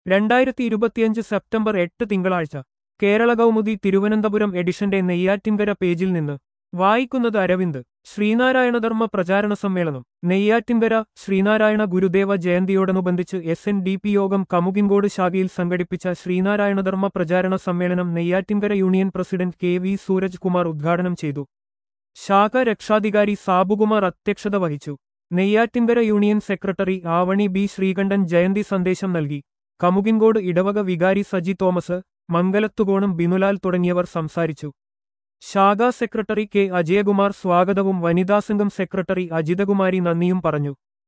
രണ്ടായിരത്തി ഇരുപത്തിയഞ്ച് സെപ്റ്റംബർ എട്ട് തിങ്കളാഴ്ച കേരള കൗമുദി തിരുവനന്തപുരം എഡിഷന്റെ നെയ്യാറ്റിൻകര പേജിൽ നിന്ന് വായിക്കുന്നത് അരവിന്ദ് ശ്രീനാരായണധർമ്മ പ്രചാരണ സമ്മേളനം നെയ്യാറ്റിൻകര ശ്രീനാരായണ ഗുരുദേവ ജയന്തിയോടനുബന്ധിച്ച് എസ് എൻ ഡി പി യോഗം കമുകിൻകോട് ശാഖയിൽ സംഘടിപ്പിച്ച ശ്രീനാരായണധർമ്മ പ്രചാരണ സമ്മേളനം Neyyattinkara union president K V Suraj Kumar ഉദ്ഘാടനം ചെയ്തു ശാഖ രക്ഷാധികാരി സാബുകുമാർ അധ്യക്ഷത വഹിച്ചു Neyyattinkara union secretary Avani B Sreekandan ജയന്തി സന്ദേശം നൽകി കമുകിൻകോട് ഇടവക വികാരി സജി തോമസ് മംഗലത്തുകോണം ബിനുലാൽ തുടങ്ങിയവർ സംസാരിച്ചു ശാഖാ സെക്രട്ടറി കെ അജയകുമാർ സ്വാഗതവും വനിതാസംഘം സെക്രട്ടറി അജിതകുമാരി നന്ദിയും പറഞ്ഞു